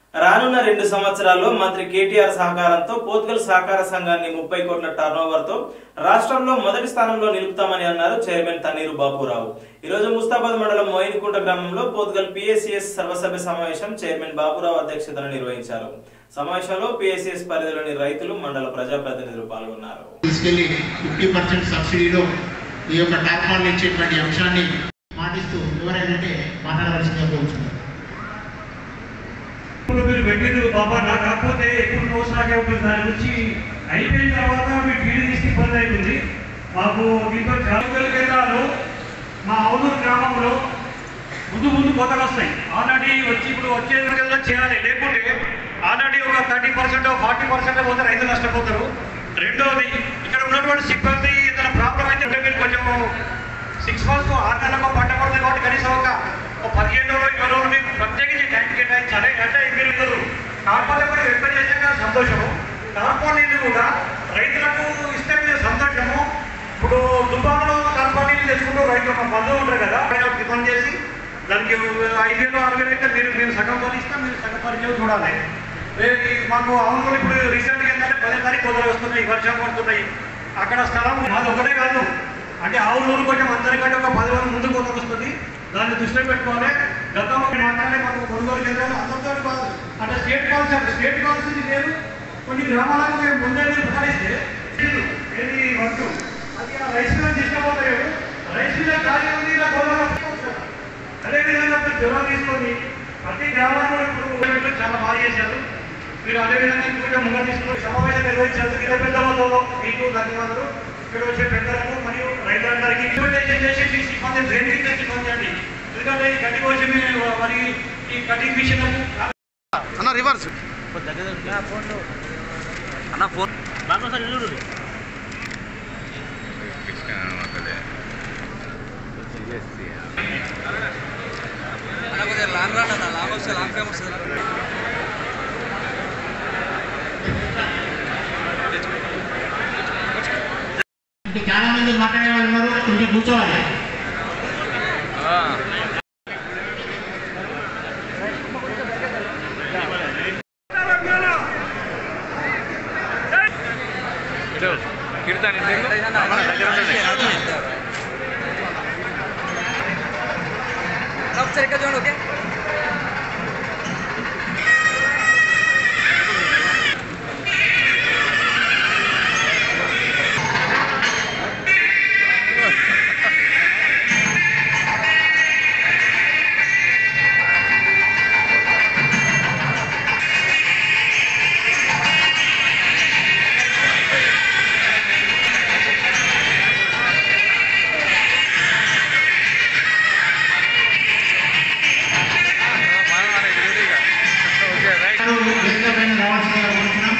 రానున్న రెండు సంవత్సరాల్లో మంత్రి కేటీఆర్ సహకారంతో పోతుగల్ సహకార సంఘాన్ని ముప్పై కోట్ల టర్నోవర్ తో రాష్ట్రంలో మొదటి స్థానంలో నిలుపుతామని అన్నారు చైర్మన్ తన్నీరు బాపురావు ఈ రోజు ముస్తాబాద్ మండలం మోయిన్కుంట గ్రామంలో పోతుగల్ పిఎస్సిఎస్ సర్వసభ్య సమావేశం చైర్మన్ బాపురావు అధ్యక్షతన నిర్వహించారు సమావేశంలో పిఎస్సిఎస్ పరిధిలోని రైతులు మండల ప్రజాప్రతినిధులు పాల్గొన్నారు తీసుకెళ్లి ఫిఫ్టీ పర్సెంట్ సబ్సిడీలో ఈ యొక్క టార్పాలు ఇచ్చేటువంటి అంశాన్ని మాటిస్తూ ఎవరైనా మాట్లాడవలసిందిగా కోరుతున్నాను ఇప్పుడు మీరు పెట్టింది బాబా నాకు కాకపోతే ఎప్పుడు నోట్స్ నాకే ఉంటుంది దాని గురించి అయిపోయిన తర్వాత మీ టీడీ తీసి ఇబ్బంది అవుతుంది మాకు దీంతో జాతీయ కేంద్రాలు మా అవునూరు గ్రామంలో ముందు ముందు కొత్తగా వస్తాయి ఆల్రెడీ వచ్చి ఇప్పుడు వచ్చే నెలలో చేయాలి లేకుంటే ఆల్రెడీ ఒక థర్టీ పర్సెంట్ ఫార్టీ పర్సెంట్ పోతే రైతులు నష్టపోతారు రెండోది ఇక్కడ ఉన్నటువంటి సిబ్బంది ఏదైనా ప్రాబ్లం అయితే ఉంటే మీరు కొంచెం సిక్స్ మంత్స్ ఆరు నెలలకు పంట పడుతుంది కాబట్టి కనీసం ఒక ఒక పదిహేను రోజులు ఇరవై రోజులు మీకు ప్రత్యేకించి టైం కేటాయించాలి అంటే మీరు ఇద్దరు కార్పొరేట్ కూడా వ్యక్తం చేసాక సంతోషము కార్పొరేట్ కూడా రైతులకు ఇస్తే మీద సంతోషము ఇప్పుడు దుబాలో కార్పొరేట్ తెచ్చుకుంటూ రైతులు మా బంధువులు ఉంటారు కదా ఆయన డిమాండ్ చేసి దానికి ఐదు వేలు ఆరు వేలు అయితే మీరు మీరు సగం పని ఇస్తే మీరు సగం పరిచయం చూడాలి ఏ- ఈ మాకు అవును ఇప్పుడు రీసెంట్గా ఏంటంటే పదే తారీఖు కుదరలు వస్తున్నాయి వర్షం పడుతున్నాయి అక్కడ స్థలం మాది ఒకటే కాదు అంటే ఆవులూరు కొంచెం అందరికంటే ఒక పది రోజుల ముందు కొంత వస్తుంది దాన్ని దృష్టిలో పెట్టుకోవాలి గతంలో మాట్లాడే మాకు కొనుగోలు కేంద్రాలు అందరితో కాదు అంటే స్టేట్ కాన్సెప్ట్ స్టేట్ కాన్సెప్ట్ లేదు కొన్ని గ్రామాలకు మేము ముందే ప్రకటిస్తే లేదు. ఏది వర్క్ అది ఆ రైస్ మిల్ తీసుకుపోతాయి రైస్ మిల్ ఖాళీ ఉంది ఇలా గోదావరి వస్తుంది. అదేవిధంగా మీరు జ్వరం తీసుకొని ప్రతి గ్రామంలో ఇప్పుడు ఊళ్ళో చాలా బాగా చేశారు మీరు అదేవిధంగా ఇంకొక ముందు తీసుకుని సమావేశం నిర్వహించారు ఇలా పెద్దవాళ్ళలో మీకు ధన్యవాదాలు ఇక్కడ వచ్చే పెద్దలకు మరియు రైతులందరికీ ఇన్విటేషన్ చేసి మీ సిబ్బంది ట్రైనింగ్ తెచ్చి పొందండి ఎందుకంటే ఈ గడ్డి కోసి మీరు మరి ఈ కటింగ్ మిషన్ అన్న రివర్స్ అన్న ఫోన్ లాంగ్ రాన్ అన్న లాంగ్ వస్తే లాంగ్ టైం వస్తుంది అంటే చాలా మంది మాట్లాడే వాళ్ళు ఉన్నారు కొంచెం కూర్చోవాలి కీర్తన్ ఒకసారి ఇక్కడ చూడండి ఓకే ఓకే రైట్ వేదికపైన రావాల్సిందిగా కోరుతున్నాం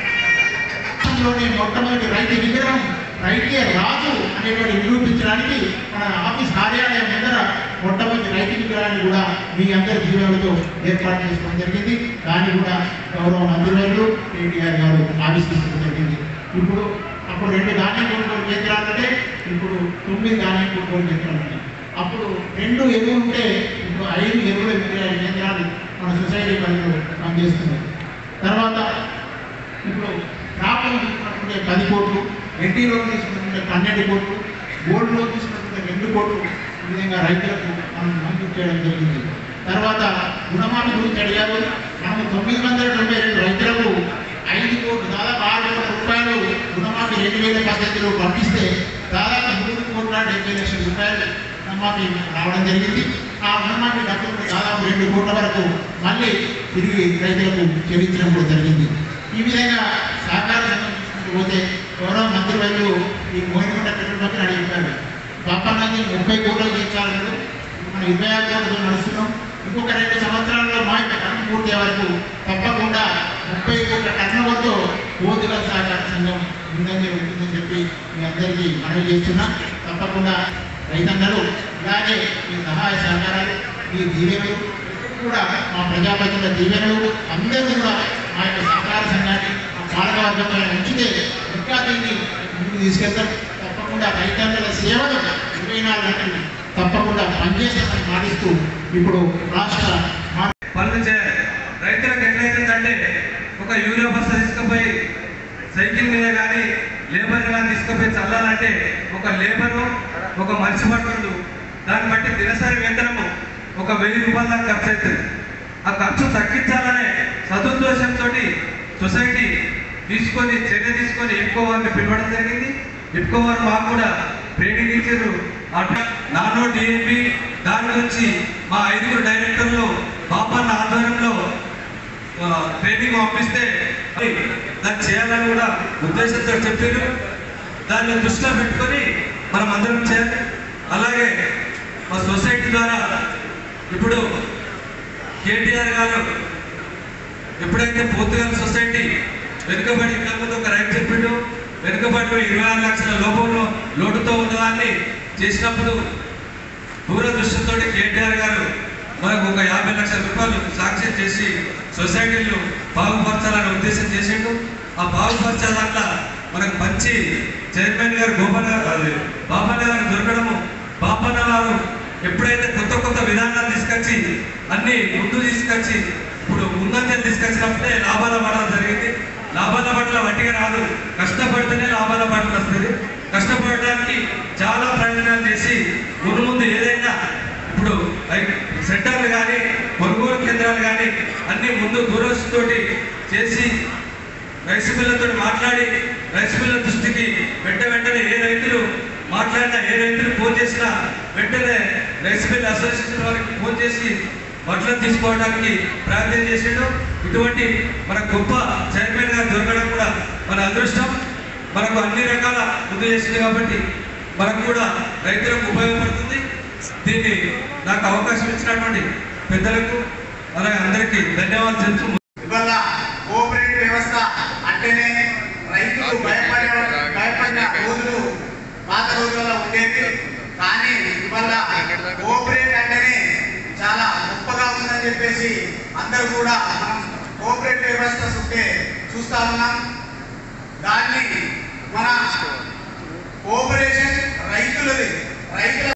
రాష్ట్రంలోనే మొట్టమొదటి రైతు విగ్రహం రైతే రాజు అనేటువంటి నిరూపించడానికి మన ఆఫీస్ కార్యాలయం ముందర మొట్టమొదటి రైతు విగ్రహాన్ని కూడా మీ అందరి జీవనాలతో ఏర్పాటు చేసుకోవడం జరిగింది దాన్ని కూడా గౌరవ మంత్రివర్యులు కేటీఆర్ గారు ఆవిష్కరించడం జరిగింది ఇప్పుడు అప్పుడు రెండు ధాన్యం కొనుగోలు కేంద్రాలు ఉంటే ఇప్పుడు తొమ్మిది ధాన్యం కొనుగోలు కేంద్రాలు ఉన్నాయి అప్పుడు రెండు ఎరువు ఉంటే ఇప్పుడు ఐదు ఎరువుల విక్రయ కేంద్రాలు మన సొసైటీ పరిధిలో పనిచేస్తున్నాయి తర్వాత ఇప్పుడు క్రాప్ లోన్ తీసుకున్నట్టుంటే పది కోట్లు ఎన్టీ లోన్ తీసుకున్నట్టుంటే పన్నెండు కోట్లు గోల్డ్ లోన్ తీసుకున్నట్టుంటే రెండు కోట్లు ఈ విధంగా రైతులకు మనం మంజూరు చేయడం జరిగింది తర్వాత రుణమాఫీ గురించి అడిగారు మనం తొమ్మిది వందల తొంభై రెండు రైతులకు ఐదు కోట్లు దాదాపు ఆరు కోట్ల రూపాయలు రుణమాఫీ రెండు వేల పద్ధతిలో పంపిస్తే దాదాపు మూడు కోట్ల డెబ్బై లక్షల రూపాయలు రుణమాఫీ రావడం జరిగింది ఆ రుణమాఫీ డబ్బులు దాదాపు రెండు కోట్ల వరకు మళ్ళీ తిరిగి రైతులకు చెల్లించడం కూడా జరిగింది ఈ విధంగా సహకార సంఘం తీసుకుంటూ పోతే గౌరవ మంత్రి వైపు ఈ మోహినగుంట పెట్రోల్ పక్కన అడిగారు పాపన్నది ముప్పై కోట్లు చేయించాలన్నాడు మనం ఇరవై ఆరు కోట్లతో నడుస్తున్నాం ఇంకొక రెండు సంవత్సరాల్లో మా యొక్క టర్న్ పూర్తి అయ్యే వరకు తప్పకుండా ముప్పై కోట్ల టర్నోవర్తో కోతుల సహకార సంఘం ముందంజ ఉంటుందని చెప్పి మీ అందరికీ మనవి చేస్తున్నాం తప్పకుండా రైతన్నలు ఇలాగే మీ సహాయ సహకారాలు మీ దీవెనలు కూడా మా ప్రజాపతిల దీవెనలు అందరూ కూడా మా యొక్క సహకార సంఘాన్ని మా పాలకవర్గంపై ఉంచితే ఇంకా దీన్ని ముందుకు తీసుకెళ్తాం తప్పకుండా రైతన్నల సేవలు ఇరవై నాలుగు గంటలు తప్పకుండా పనిచేస్తామని మాటిస్తూ ఇప్పుడు రాష్ట్ర మా పనులు చేయాలి రైతులకు ఎట్లయితే అంటే ఒక యూరియా బస్తా తీసుకుపోయి సైకిల్ మీద కానీ లేబర్ కానీ తీసుకుపోయి చల్లాలంటే ఒక లేబరు ఒక మనిషి పడుతుంది దాన్ని బట్టి దినసరి వేతనము ఒక వెయ్యి రూపాయల దాకా ఖర్చు అవుతుంది ఆ ఖర్చు తగ్గించాలనే సదుద్దేశంతో సొసైటీ తీసుకొని చర్య తీసుకొని ఇఫ్కో వారిని పిలవడం జరిగింది ఇఫ్కో వారు మాకు కూడా ట్రైనింగ్ ఇచ్చారు అట్లా నానో డిఏపి దాని గురించి మా ఐదుగురు డైరెక్టర్లు బాపన్న ఆధ్వర్యంలో ఆ, ట్రైనింగ్ పంపిస్తే అది దాన్ని చేయాలని కూడా ఉద్దేశంతో చెప్పారు దాన్ని దృష్టిలో పెట్టుకొని మనం అందరం చేయాలి అలాగే మా సొసైటీ ద్వారా ఇప్పుడు కేటీఆర్ గారు ఎప్పుడైతే పోతుగల్ సొసైటీ వెనుకబడి ఇంతకుముందు ఒక రైతు చెప్పిండు వెనుకబడి ఇరవై ఆరు లక్షల లోపంలో లోటుతో ఉన్నదాన్ని చేసినప్పుడు దూరదృష్టితో కేటీఆర్ గారు మనకు ఒక యాభై లక్షల రూపాయలు సాక్ష్యం చేసి సొసైటీలు బాగుపరచాలని ఉద్దేశం చేసిండు ఆ బాగుపరచే దాంట్లో మనకు మంచి చైర్మన్ గారు గోపన్న అది బాపన్న గారు దొరకడము బాపన్న గారు ఎప్పుడైతే కొత్త కొత్త విధానాలు తీసుకొచ్చి అన్ని ముందు తీసుకొచ్చి ఇప్పుడు ముందంజలు తీసుకొచ్చినప్పుడే లాభాల పడడం జరిగింది లాభాల పట్ల వట్టిగా రాదు కష్టపడితేనే లాభాల పట్ల వస్తుంది కష్టపడడానికి చాలా ప్రయత్నాలు చేసి ముందు ముందు ఏదైనా ఇప్పుడు లైక్ సెంటర్లు కానీ కొనుగోలు కేంద్రాలు కానీ అన్ని ముందు దూరస్తోటి చేసి రైస్ మిల్లతో మాట్లాడి రైస్ మిల్ల దృష్టికి వెంట వెంటనే ఏ రైతులు మాట్లాడినా ఏ రైతులు ఫోన్ చేసినా వెంటనే రైస్ మిల్ అసోసియేషన్ వారికి ఫోన్ చేసి వడ్లను తీసుకోవడానికి ప్రయత్నం చేసిండు ఇటువంటి మన గొప్ప చైర్మన్ గారు దొరకడం కూడా మన అదృష్టం మనకు అన్ని రకాల ముందు చేసింది కాబట్టి మనకు కూడా రైతులకు ఉపయోగపడుతుంది దీన్ని నాకు అవకాశం ఇచ్చినటువంటి పెద్దలకు అలాగే అందరికీ ధన్యవాదాలు తెలుసు ఇవాళ కోఆపరేటివ్ వ్యవస్థ అంటేనే రైతులు భయపడే భయపడిన రోజులు పాత రోజులలో ఉండేవి కానీ ఇవాళ కోఆపరేట్ అంటేనే చాలా గొప్పగా ఉందని చెప్పేసి అందరూ కూడా మనం కోఆపరేటివ్ వ్యవస్థ చుట్టే చూస్తా ఉన్నాం దాన్ని మన కోఆపరేషన్ రైతులది రైతుల